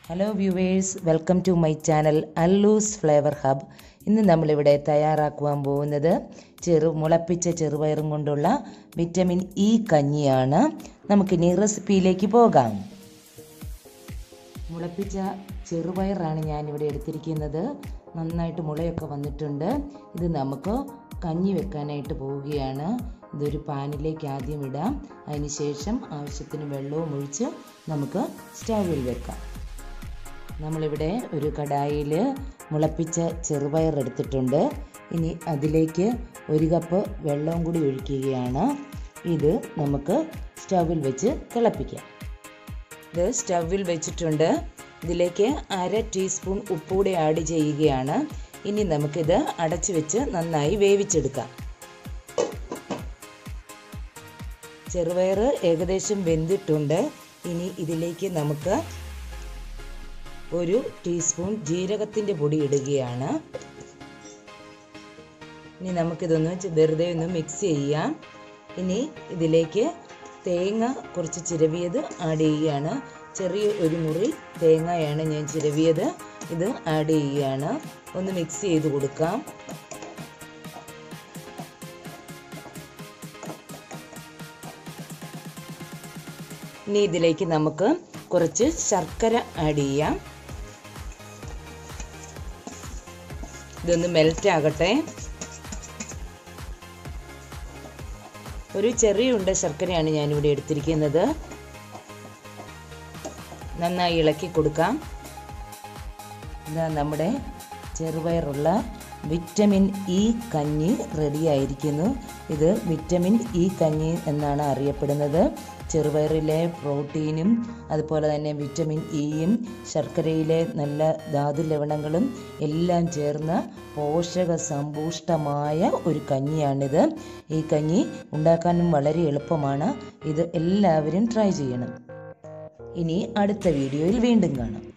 hello viewers welcome to my channel Allu's flavour hub ഇന്ന് നമ്മളിവിടെ തയ്യാറാക്കുവാൻ പോകുന്നത് ചെറു മുളപ്പിച്ച ചെറുപയറും കൊണ്ടുള്ള വിറ്റമിൻ ഇ കഞ്ഞിയാണ് നമുക്കിനി റെസിപ്പിയിലേക്ക് പോകാം മുളപ്പിച്ച ചെറുപയറാണ് ഞാനിവിടെ എടുത്തിരിക്കുന്നത് നന്നായിട്ട് മുളയൊക്കെ വന്നിട്ടുണ്ട് ഇത് നമുക്ക് കഞ്ഞി വെക്കാനായിട്ട് പോവുകയാണ് ഇതൊരു പാനിലേക്ക് ആദ്യം ഇടാം അതിനുശേഷം ആവശ്യത്തിന് വെള്ളവും ഒഴിച്ച് നമുക്ക് സ്റ്റൗവിൽ വെക്കാം നമ്മളിവിടെ ഒരു കടായിൽ മുളപ്പിച്ച ചെറുപയർ എടുത്തിട്ടുണ്ട് ഇനി അതിലേക്ക് ഒരു കപ്പ് വെള്ളവും കൂടി ഒഴിക്കുകയാണ് ഇത് നമുക്ക് സ്റ്റൗവിൽ വെച്ച് തിളപ്പിക്കാം ഇത് സ്റ്റൗവിൽ വെച്ചിട്ടുണ്ട് ഇതിലേക്ക് അര ടീസ്പൂൺ ഉപ്പുകൂടി ആഡ് ചെയ്യുകയാണ് ഇനി നമുക്കിത് അടച്ചു വെച്ച് നന്നായി വേവിച്ചെടുക്കാം ചെറുപയർ ഏകദേശം വെന്തിട്ടുണ്ട് ഇനി ഇതിലേക്ക് നമുക്ക് ഒരു ടീസ്പൂൺ ജീരകത്തിൻ്റെ പൊടി ഇടുകയാണ് ഇനി നമുക്കിതൊന്ന് വെറുതെ ഒന്ന് മിക്സ് ചെയ്യാം ഇനി ഇതിലേക്ക് തേങ്ങ കുറച്ച് ചിരവിയത് ആഡ് ചെയ്യുകയാണ് ചെറിയ ഒരു മുറി തേങ്ങയാണ് ഞാൻ ചിരവിയത് ഇത് ആഡ് ചെയ്യുകയാണ് ഒന്ന് മിക്സ് ചെയ്ത് കൊടുക്കാം ഇനി ഇതിലേക്ക് നമുക്ക് കുറച്ച് ശർക്കര ആഡ് ചെയ്യാം ഇതൊന്ന് മെൽറ്റ് ആകട്ടെ ഒരു ചെറിയ ഉണ്ട ശർക്കരയാണ് ഞാനിവിടെ എടുത്തിരിക്കുന്നത് നന്നായി ഇളക്കി കൊടുക്കാം ഇതാ നമ്മുടെ ചെറുപയറുള്ള വിറ്റമിൻ ഇ കഞ്ഞി റെഡി ആയിരിക്കുന്നു ഇത് വിറ്റമിൻ ഇ കഞ്ഞി എന്നാണ് അറിയപ്പെടുന്നത് ചെറുപയറിലെ പ്രോട്ടീനും അതുപോലെ തന്നെ വിറ്റമിൻ ഇയും ശർക്കരയിലെ നല്ല ധാതു ലവണങ്ങളും എല്ലാം ചേർന്ന പോഷക സമ്പുഷ്ടമായ ഒരു കഞ്ഞിയാണിത് ഈ കഞ്ഞി ഉണ്ടാക്കാനും വളരെ എളുപ്പമാണ് ഇത് എല്ലാവരും ട്രൈ ചെയ്യണം ഇനി അടുത്ത വീഡിയോയിൽ വീണ്ടും കാണാം